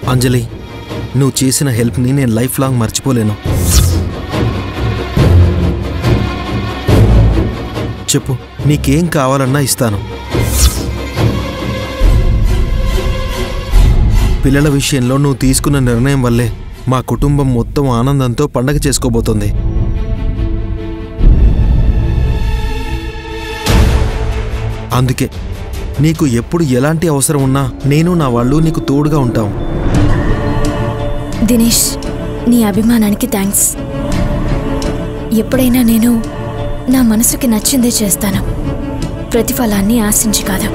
అంజలి నువ్వు చేసిన హెల్ప్ని నేను లైఫ్ లాంగ్ మర్చిపోలేను చెప్పు నీకేం కావాలన్నా ఇస్తాను పిల్లల విషయంలో నువ్వు తీసుకున్న నిర్ణయం వల్లే మా కుటుంబం మొత్తం ఆనందంతో పండగ చేసుకోబోతోంది అందుకే నీకు ఎప్పుడు ఎలాంటి అవసరం ఉన్నా నేను నా వాళ్ళు నీకు తోడుగా ఉంటాం దినేష్ నీ అభిమానానికి థ్యాంక్స్ ఎప్పుడైనా నేను నా మనసుకి నచ్చిందే చేస్తాను ప్రతిఫలాన్ని ఆశించి కాదు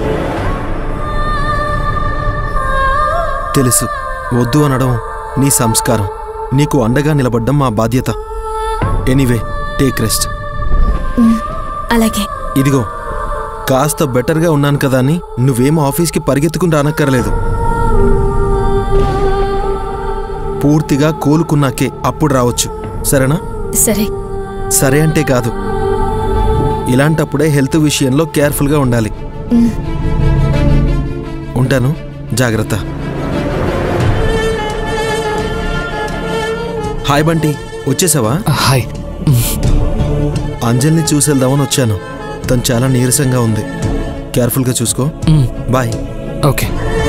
తెలుసు వద్దు అనడం నీ సంస్కారం నీకు అండగా నిలబడ్డం మా బాధ్యత ఎనీవే టేక్ రెస్ట్ అలాగే ఇదిగో కాస్త బెటర్గా ఉన్నాను కదా అని నువ్వేం ఆఫీస్కి పరిగెత్తుకుని రానక్కర్లేదు పూర్తిగా కోలుకున్నాకే అప్పుడు రావచ్చు సరేనా సరే సరే అంటే కాదు ఇలాంటప్పుడే హెల్త్ విషయంలో కేర్ఫుల్గా ఉండాలి ఉమ్, ఉంటాను జాగ్రత్త హాయ్ బంటి వచ్చేసావా హాయ్ అంజల్ని చూసేద్దామని వచ్చాను తను చాలా నీరసంగా ఉంది కేర్ఫుల్గా చూసుకో మ్, బాయ్ ఓకే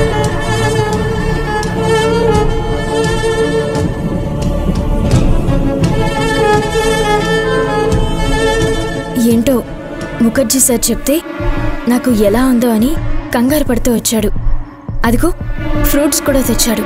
ఏంటో ముఖర్జీ సార్ చెప్తే నాకు ఎలా ఉందో అని కంగారు పడుతూ వచ్చాడు అదిగో ఫ్రూట్స్ కూడా తెచ్చాడు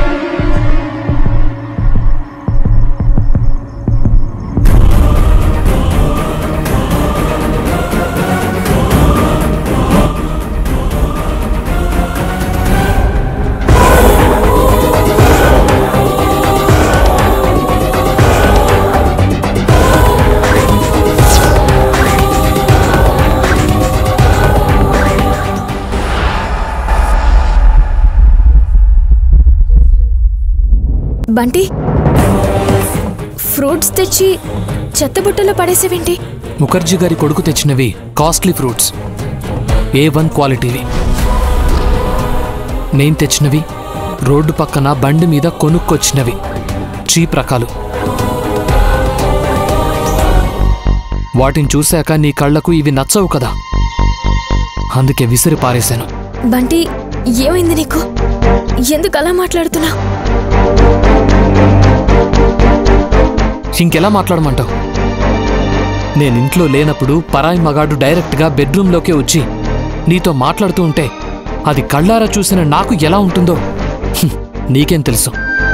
బంటి ఫ్రూట్స్ తెచ్చి చెత్తబుట్టలో పడేసేవేంటి ముఖర్జీ గారి కొడుకు తెచ్చినవి కాస్ట్లీ ఫ్రూట్స్ ఏ వన్ క్వాలిటీవి నేను తెచ్చినవి రోడ్డు పక్కన బండి మీద కొనుక్కొచ్చినవి చీప్ రకాలు వాటిని చూశాక నీ కళ్ళకు ఇవి నచ్చవు కదా అందుకే విసిరి పారేశాను బంటి ఏమైంది నీకు ఎందుకు అలా మాట్లాడుతున్నా ఇంకెలా మాట్లాడమంటావు నేను ఇంట్లో లేనప్పుడు పరాయి మగాడు డైరెక్ట్గా బెడ్రూమ్లోకే వచ్చి నీతో మాట్లాడుతూ ఉంటే అది కళ్ళారా చూసిన నాకు ఎలా ఉంటుందో హ్మ్, నీకేం తెలుసు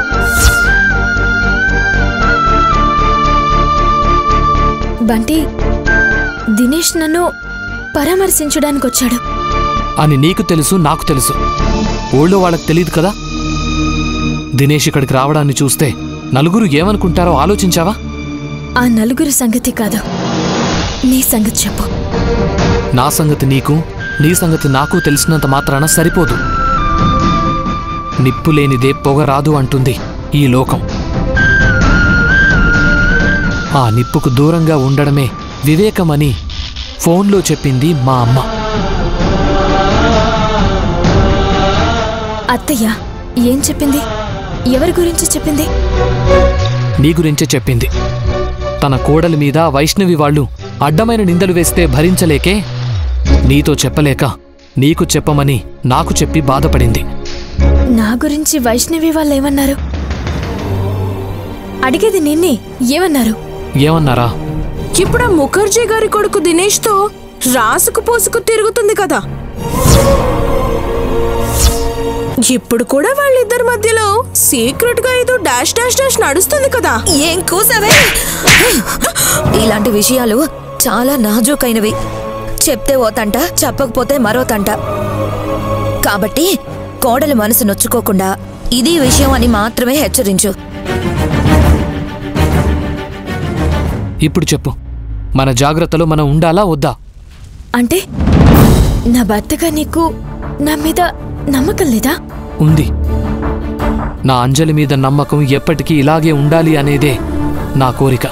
బంటి దినేష్ నన్ను పరామర్శించడానికి వచ్చాడు అని నీకు తెలుసు నాకు తెలుసు ఊళ్ళో వాళ్ళకి తెలియదు కదా దినేష్ ఇక్కడికి రావడాన్ని చూస్తే నలుగురు ఏమనుకుంటారో ఆలోచించావా ఆ నలుగురు సంగతి కాదు నీ సంగతి చెప్పు నా సంగతి నీకు నీ సంగతి నాకు తెలిసినంత మాత్రాన సరిపోదు నిప్పు లేనిదే పొగ రాదు అంటుంది ఈ లోకం ఆ నిప్పుకు దూరంగా ఉండడమే వివేకమని ఫోన్లో చెప్పింది మా అమ్మ అత్తయ్య ఏం చెప్పింది ఎవరి గురించి చెప్పింది నీ గురించే చెప్పింది తన కోడలి మీద వైష్ణవి వాళ్ళు అడ్డమైన నిందలు వేస్తే భరించలేకే నీతో చెప్పలేక నీకు చెప్పమని నాకు చెప్పి బాధపడింది నా గురించి వైష్ణవి వాళ్ళు ఏమన్నారు అడిగేది నిన్నే ఏమన్నారు ఏమన్నారా ఇప్పుడు ఆ ముఖర్జీ గారి కొడుకు దినేష్ తో రాసుకు పోసుకు తిరుగుతుంది కదా ఇప్పుడు కూడా వాళ్ళిద్దరి మధ్యలో సీక్రెట్ గా ఏదో డాష్ డాష్ డాష్ నడుస్తుంది కదా ఏం కూసావే ఇలాంటి విషయాలు చాలా నాజూకైనవి చెప్తే ఓ తంట చెప్పకపోతే మరో తంట కాబట్టి కోడలి మనసు నొచ్చుకోకుండా ఇది విషయం అని మాత్రమే హెచ్చరించు ఇప్పుడు చెప్పు మన జాగ్రత్తలో మనం ఉండాలా వద్దా అంటే నా భర్తగా నీకు నా మీద నమ్మకం లేదా ఉంది నా అంజలి మీద నమ్మకం ఎప్పటికీ ఇలాగే ఉండాలి అనేదే నా కోరిక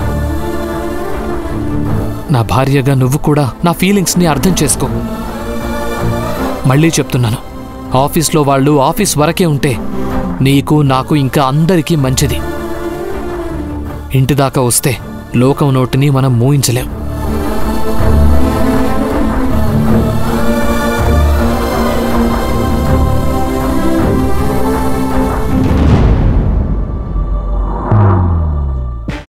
నా భార్యగా నువ్వు కూడా నా ఫీలింగ్స్ని అర్థం చేసుకో మళ్ళీ చెప్తున్నాను ఆఫీస్లో వాళ్ళు ఆఫీస్ వరకే ఉంటే నీకు నాకు ఇంకా అందరికీ మంచిది ఇంటి దాకా వస్తే లోకం నోటిని మనం మూయించలేం